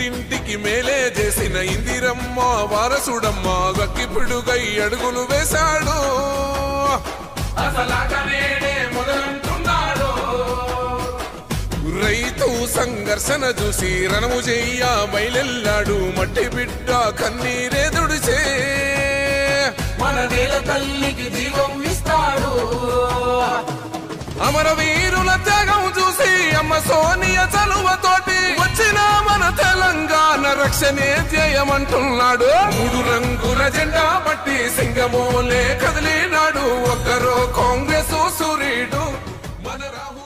ఇంటింటికి మేలే చేసిన ఇందిరమ్మ వారసుడమ్మ గక్కిపిడుగై అడుగులు వేశాడు అసలాగనేడే మొదలంటున్నాడు రైతు సంఘర్షణ చూసి రణము చెయ్య బయలెల్లాడు మట్టి బిడ్డ కన్నీరే దుడిచే మన నేల తల్లికి జీవం ఇస్తాడు అమరవీరుల త్యాగం చూసి అమ్మ సోనియ చలువతోటి వచ్చిన మన తెలంగాణ రక్షణే ధ్యేయమంటున్నాడు మూడు రంగుల జెండా పట్టి సింగమోలే కదిలినాడు ఒక్కరో కాంగ్రెస్ సూర్యుడు మన రాహుల్